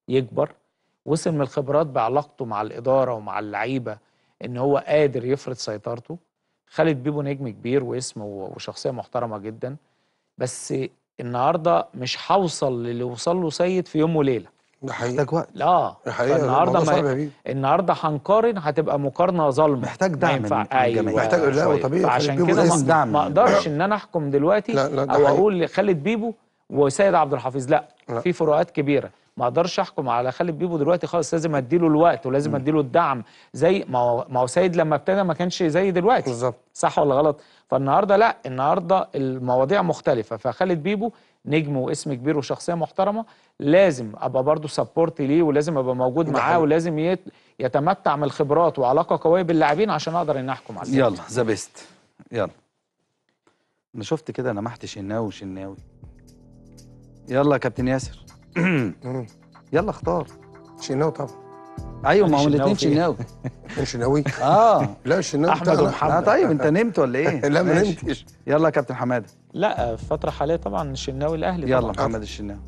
يكبر وصل من الخبرات بعلاقته مع الاداره ومع اللعيبه ان هو قادر يفرض سيطرته خالد بيبو نجم كبير واسمه وشخصيه محترمه جدا بس النهارده مش هوصل للي وصل له سيد في يوم وليله ده حقيقي محتاج وقت لا ده حقيقي فالنهارده الموضوع صعب يا ما بيه. النهارده هنقارن هتبقى مقارنه ظالمه محتاج ما دعم ينفع من الجماهير. ايوه محتاج لا شوية. وطبيعي فعشان خالد بيبو كده لازم ما, دعم. ما اقدرش ان انا احكم دلوقتي لا، لا، ده او حقيقي. اقول خالد بيبو وسيد عبد الحفيظ لا, لا. في فروقات كبيره ما اقدرش احكم على خالد بيبو دلوقتي خالص لازم اديله الوقت ولازم اديله الدعم زي ما هو ما هو سيد لما ابتدى ما كانش زي دلوقتي بالظبط صح ولا غلط فالنهارده لا النهارده المواضيع مختلفه فخالد بيبو نجم واسم كبير وشخصيه محترمه لازم ابقى برضو سبورت ليه ولازم ابقى موجود ده معاه حقيقي. ولازم يت- يتمتع من الخبرات وعلاقه قويه باللاعبين عشان اقدر ان احكم عليه يلا ذا بيست يلا انا شفت كده لمحت شناوي وشناوي يلا يا كابتن ياسر مم. يلا اختار شناوي طبعا ايوه ما هم شناوي الاثنين فين؟ شناوي كان شناوي اه لا الشناوي أحمد بتاعنا. ومحمد. اه طيب انت نمت ولا ايه لا ما ماشي. نمتش يلا يا كابتن حماده لا في فتره حاليه طبعا الشناوي الاهلي يلا طبعا محمد الشناوي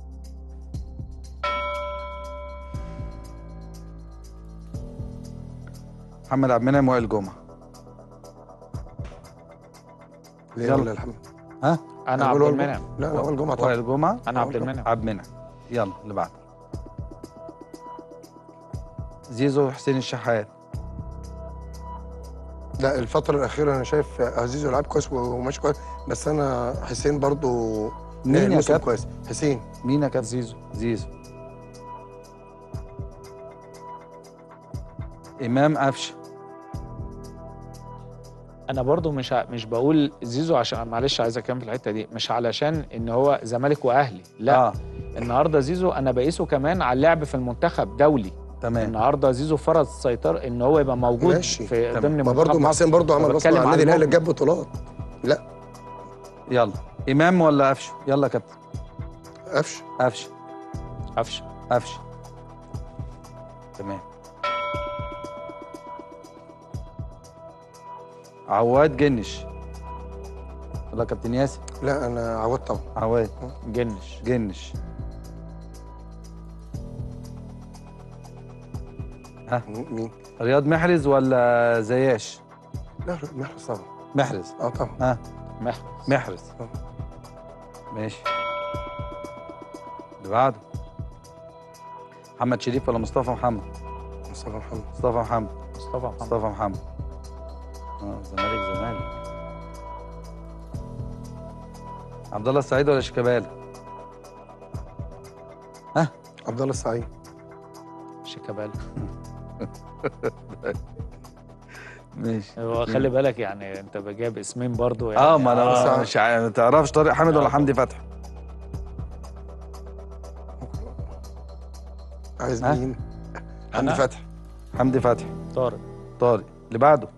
محمد عبد المنعم وائل جمعه ليه يلا. ولا الحمد ها انا عبد بقول المنعم لا لا اول جمعه طبعا وائل جمعه انا عبد المنعم عبد المنعم يلا اللي بعده زيزو وحسين الشحات لا الفتره الاخيره انا شايف عزيزو لعب كويس وماشي كويس بس انا حسين برضو مين يا موسم كابتن؟ كويس حسين مين يا كابتن زيزو زيزو امام قفشه انا برضو مش ع- مش بقول زيزو عشان معلش عايز اكمل في الحته دي مش علشان ان هو زمالك واهلي لا آه. النهارده زيزو انا بقيسه كمان على اللعب في المنتخب دولي تمام النهارده زيزو فرض سيطره ان هو يبقى موجود ماشي. في تمام. ضمن ما برضو منتخب مع حسين برضو عمل بتكلم بصمه على على النادي الاهلي المجمل. جاب بطولات لا يلا امام ولا قفشه يلا يا كابتن قفش قفشه قفشه قفشه تمام عواد جنش يلا يا كابتن ياسر لا انا عوض طبعا عواد جنش جنش مين رياض محرز ولا زياش لا محرز طبعا محرز اه طبعا ها محرز محرز آه. ماشي اللي بعده محمد شريف ولا مصطفى محمد مصطفى محمد مصطفى محمد مصطفى محمد مصطفى محمد اه زمالك زمالك عبد الله السعيد ولا شيكابالا عبد الله السعيد شيكابالا ماشي هو خلي بالك يعني انت جايب اسمين برضو يعني اه ما انا آه. مش عارف ما تعرفش طارق حامد ولا آه. حمدي فتحي عايز ها؟ مين أنا؟ حمدي فتحي حمدي فتحي طارق طارق اللي بعده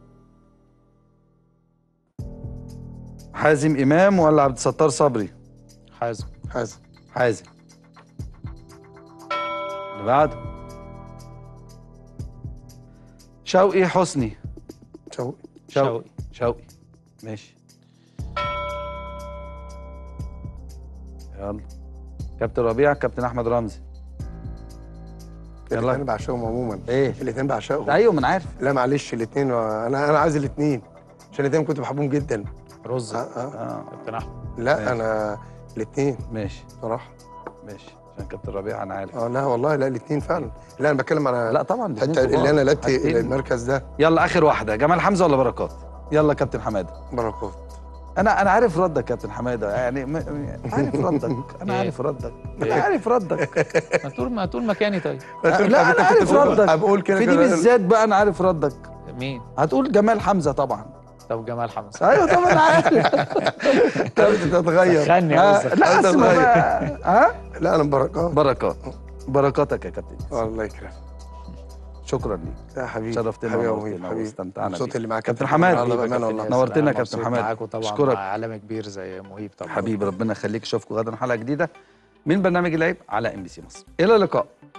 حازم امام ولا عبد الستار صبري حازم حازم حازم اللي بعده شوقي حسني شوقي شوقي شوقي شوقي ماشي يلا كابتن ربيع كابتن احمد رمزي يلا. الاثنين بعشقهم عموما ايه الاثنين بعشقهم ايوه ما انا عارف لا معلش الاثنين انا انا عايز الاثنين عشان الاثنين كنت بحبهم جدا رز آه آه. اه كابتن احمد لا ماشي. انا الاثنين ماشي بصراحه ماشي عشان كابتن ربيع انا عارف اه لا والله لا الاثنين فعلا لا انا بتكلم على لا طبعا الاتنين حتى كبار. اللي انا لعبت حاجتين. المركز ده يلا اخر واحده جمال حمزه ولا بركات يلا كابتن حماده بركات انا انا عارف ردك كابتن حماده يعني م... م- عارف ردك انا إيه؟ عارف ردك إيه؟ انا عارف ردك ما تقول ما تقول مكاني طيب لا انا عارف ردك بقول كده في دي كده. بالذات بقى انا عارف ردك مين هتقول جمال حمزه طبعا طب جمال حمزه ايوه طبعا انا عارف انت بتتغير خني يا آه، رز لا أنت اسمع صغير. بقى ها لا انا بركات بركات بركاتك يا كابتن الله يكرمك شكرا ليك يا حبيبي شرفتنا حبيبي يا ونورتنا مهيب حبيبي واستمتعنا الصوت بيك. اللي معاك كابتن حماد. الله بامانه والله نورتنا يا أنا كابتن مبسوط حماد. معاكم طبعا أشكرك. مع عالم كبير زي مهيب طبعا حبيبي ربنا يخليك اشوفكم غدا حلقه جديده من برنامج العيب على ام بي سي مصر الى اللقاء